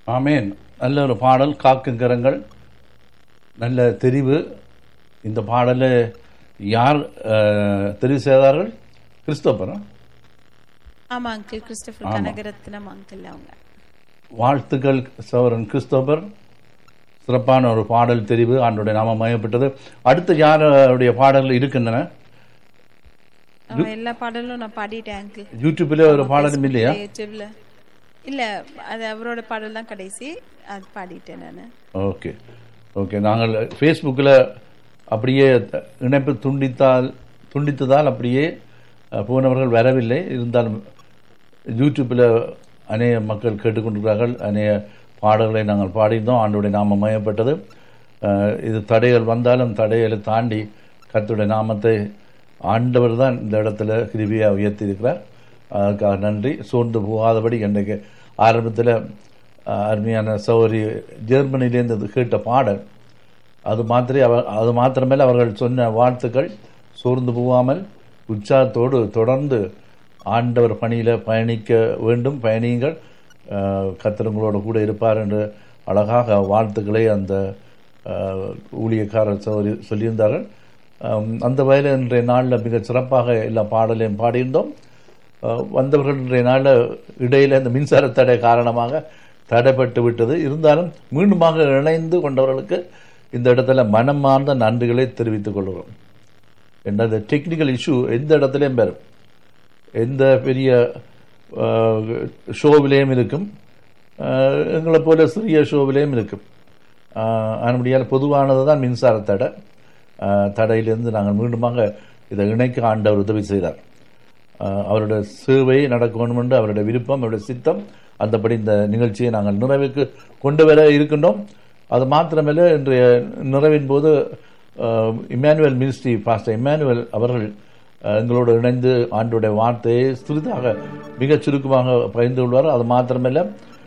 ஆமேன் நல்ல ஒரு பாடல் காக்கும் கரங்கள் நல்ல தெரிவு இந்த பாடலை யார் அஹ், தெரிவு செய்தார்கள் கிறிஸ்தோபரா ஆமா அங்கிள் கிறிஸ்டபர் கனகரத்னம் அங்கிள் அவங்க வாழ்த்துக்கள் சவரன் கிறிஸ்தோபர் சிறப்பான ஒரு பாடல் தெரிவு ஆண்டுடைய நாமம் மயப்பட்டது அடுத்து யாருடைய பாடல்கள் இருக்கின்றன அவன் எல்லா பாடலும் நான் பாடிட்டேன் அங்கிள் யூடியூப்ல ஒரு பாடலும் இல்லையா யூடியூப்ல இல்ல அது அவரோட பாடல் தான் கடைசி அது பாடிட்டேன் நானு ஓகே ஓகே நாங்கள் ஃபேஸ்புக்கில் அப்படியே த- இணைப்பு துண்டித்தால் துண்டித்ததால் அப்படியே அஹ், போனவர்கள் வரவில்லை இருந்தாலும் யூடியூப்பில் அநேக மக்கள் கேட்டுக்கொண்டிருக்கிறார்கள் அநேக பாடல்களை நாங்கள் பாடியிருந்தோம் ஆண்டுடைய நாமம் மயப்பட்டது அஹ், இது தடைகள் வந்தாலும் தடைகளை தாண்டி கர்த்தருடைய நாமத்தை ஆண்டவர் தான் இந்த இடத்துல கிருபியாக உயர்த்தி இருக்கிறார் அதுக்காக நன்றி சோர்ந்து போகாதபடி இன்றைக்கு ஆரம்பத்தில் அருமையான சௌரி ஜெர்மனிலேருந்து இது கேட்ட பாடல் அது மாத்திரை அவர் அது மாத்திரமேல அவர்கள் சொன்ன வாழ்த்துக்கள் சோர்ந்து போகாமல் உற்சாகத்தோடு தொடர்ந்து ஆண்டவர் பணியில் பயணிக்க வேண்டும் பயணியுங்கள் அஹ், கர்த்தர் உங்களோட கூட இருப்பார் என்று அழகாக வாழ்த்துக்களை அந்த அஹ், ஊழியக்காரர் சௌரி சொல்லியிருந்தார்கள் அம், அந்த வகையில் இன்றைய நாளில் மிக சிறப்பாக எல்லா பாடலையும் பாடியிருந்தோம் அஹ், வந்தவர்கள் இன்றைய நாளில் இடையில் இந்த மின்சார தடை காரணமாக தடைப்பட்டு விட்டது இருந்தாலும் மீண்டுமாக இணைந்து கொண்டவர்களுக்கு இந்த இடத்துல மனமார்ந்த நன்றிகளை தெரிவித்துக் கொள்கிறோம் என்னது டெக்னிக்கல் இஷ்யூ எந்த இடத்துலையும் பெறும் எந்த பெரிய ஷோவிலையும் இருக்கும் அஹ், எங்களை போல சிறிய ஷோவிலையும் இருக்கும் அதனுடைய பொதுவானது தான் மின்சார தடை அஹ், தடையிலிருந்து நாங்கள் மீண்டுமாக இதை இணைக்க ஆண்டவர் உதவி செய்தார் அஹ், அவருடைய சேவை நடக்க வேண்டும் என்று அவருடைய விருப்பம் அவருடைய சித்தம் அந்தபடி இந்த நிகழ்ச்சியை நாங்கள் நிறைவுக்கு கொண்டு வர இருக்கின்றோம் அது மாத்திரமல்ல இன்றைய நிறைவின் போது அஹ், இம்மானுவேல் மினிஸ்ட்ரி பாஸ்டர் இம்மானுவேல் அவர்கள் அஹ், எங்களோடு இணைந்து ஆண்டுடைய வார்த்தையை சிறிதாக மிகச் சுருக்கமாக பகிர்ந்து கொள்வார் அது மாத்திரமல்ல